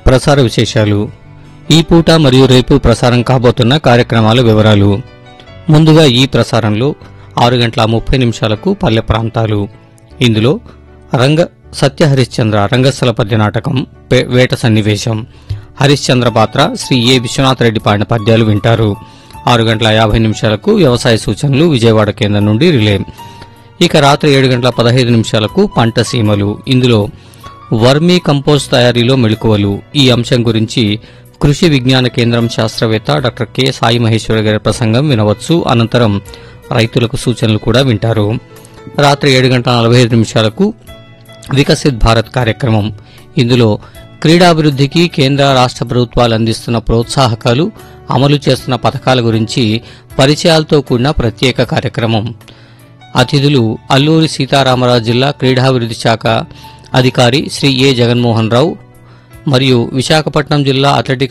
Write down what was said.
ప్రసార విశేషాలు ఈ పూట మరియు రేపు ప్రసారం కాబోతున్న కార్యక్రమాల వివరాలు ముందుగా ఈ ప్రసారంలో ఆరు గంటల ముప్పై నిమిషాలకు పల్లె ప్రాంతాలు ఇందులో రంగ సత్య హరిశ్చంద్ర రంగస్థల పద్య నాటకం పే- వేట సన్నివేశం హరిశ్చంద్ర పాత్ర శ్రీ ఏ విశ్వనాథ్ రెడ్డి పాడిన పద్యాలు వింటారు ఆరు గంటల యాభై నిమిషాలకు వ్యవసాయ సూచనలు విజయవాడ కేంద్రం నుండి రిలే ఇక రాత్రి ఏడు గంటల పదహైదు నిమిషాలకు పంట సీమలు ఇందులో వర్మీ కంపోస్ట్ తయారీలో మెళుకువలు ఈ అంశం గురించి కృషి విజ్ఞాన కేంద్రం శాస్త్రవేత్త డాక్టర్ కె సాయి మహేశ్వర గారి ప్రసంగం వినవచ్చు అనంతరం రైతులకు సూచనలు కూడా వింటారు రాత్రి ఏడు గంటల నలభై ఐదు నిమిషాలకు వికసిత్ భారత్ కార్యక్రమం ఇందులో క్రీడాభివృద్ధికి కేంద్ర రాష్ట్ర ప్రభుత్వాలు అందిస్తున్న ప్రోత్సాహకాలు అమలు చేస్తున్న పథకాల గురించి పరిచయాలతో కూడిన ప్రత్యేక కార్యక్రమం అతిథులు అల్లూరి సీతారామరాజు జిల్లా క్రీడాభివృద్ధి శాఖ అధికారి శ్రీ ఏ జగన్మోహన్ రావు మరియు విశాఖపట్నం జిల్లా అథ్లెటిక్స్